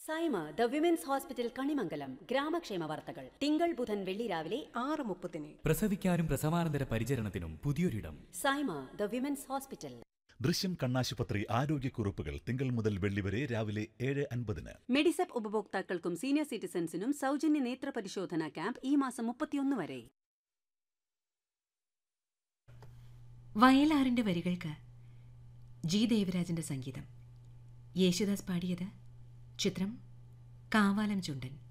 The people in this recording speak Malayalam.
Saima the women's hospital Kanimangalam ഗ്രാമക്ഷേമ വാർത്തകൾ തിങ്കൾ ബുധൻ വെള്ളി രാവിലെ ആറ് മുപ്പതിന് പ്രസവിക്കാനും പ്രസവാനന്തര പരിചരണത്തിനും പുതിയൊരിടം സൈമ ദ വിമൻസ് ഹോസ്പിറ്റൽ ദൃശ്യം കണ്ണാശുപത്രി ആരോഗ്യക്കുറിപ്പുകൾ തിങ്കൾ മുതൽ വെള്ളി വരെ രാവിലെ ഏഴ് അൻപതിന് മെഡിസെപ്പ് ഉപഭോക്താക്കൾക്കും സീനിയർ സിറ്റിസൺസിനും സൗജന്യ നേത്ര പരിശോധന ക്യാമ്പ് ഈ മാസം മുപ്പത്തിയൊന്ന് വരെ വയലാറിന്റെ വരികൾക്ക് ജി ദേവരാജന്റെ സംഗീതം യേശുദാസ് പാടിയത് ചിത്രം കാവാലം ചുണ്ടൻ